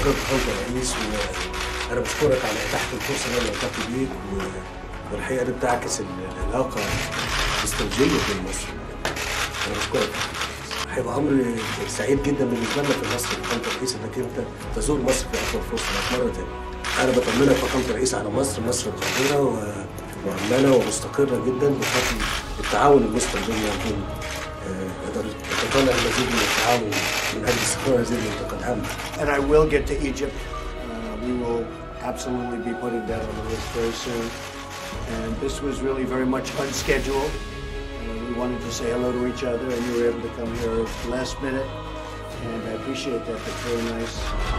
شكرا فخامة الرئيس وأنا بشكرك على إتاحة الفرصة إن أنا ألتقي بيك و- والحقيقة دي بتعكس ال- العلاقة الاستراتيجية بين مصر أنا بشكرك هيبقى أمر سعيد جدا بالنسبة لنا في مصر فخامة الرئيس إنك أنت تزور مصر في أقرب فرصة لك مرة تانية. أنا بطمنك فخامة الرئيس على مصر، مصر قادرة و- وأمنة ومستقرة جدا بفضل التعاون المستمر اللي يكون آه، يقدر يتطلع المزيد من التعاون من أجل استقرار هذه المنطقة الهامة. And I will get to Egypt. Uh, we will absolutely be putting that on the list very soon. And this was really very much unscheduled. Uh, we wanted to say hello to each other, and you were able to come here last minute. And I appreciate that. That's very nice.